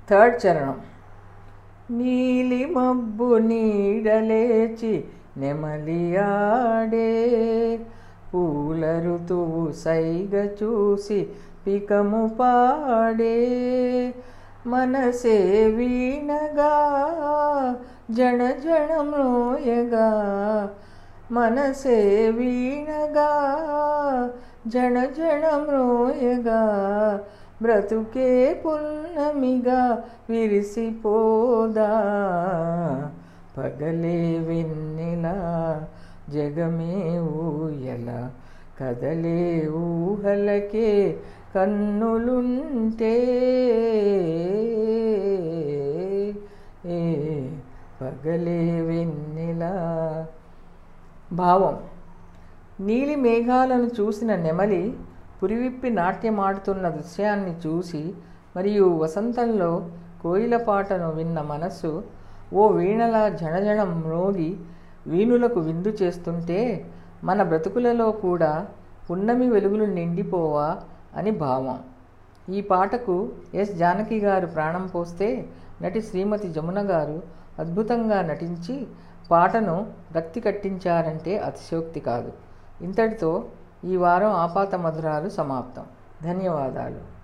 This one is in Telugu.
థర్డ్ చరణం నీలి మబ్బు నీడలేచి నెమలియాడే పూల ఋతువు సైగ చూసి పికము పాడే మనసే వీణగా జణ జణమ్రోయగా మనసే వీణగా జణ జణమ్రోయగా బ్రతుకే పున్నమిగా విరిసిపోదా పగలే వెన్నెలా జగమే ఊయల కదలే ఊహలకే కన్నులుంటే ఏ పగలే వెన్నెలా భావం నీలి మేఘాలను చూసిన నెమలి పురివిప్పి నాట్యమాడుతున్న దృశ్యాన్ని చూసి మరియు వసంతంలో కోయిల పాటను విన్న మనస్సు ఓ వీణలా జణజణం మ్రోగి వీణులకు విందు చేస్తుంటే మన బ్రతుకులలో కూడా పున్నమి వెలుగులు నిండిపోవా అని భావం ఈ పాటకు ఎస్ జానకి గారు ప్రాణం పోస్తే నటి శ్రీమతి జమున గారు అద్భుతంగా నటించి పాటను రక్తి కట్టించారంటే అతిశయోక్తి కాదు ఇంతటితో ఈ వారం ఆపాత మధురాలు సమాప్తం ధన్యవాదాలు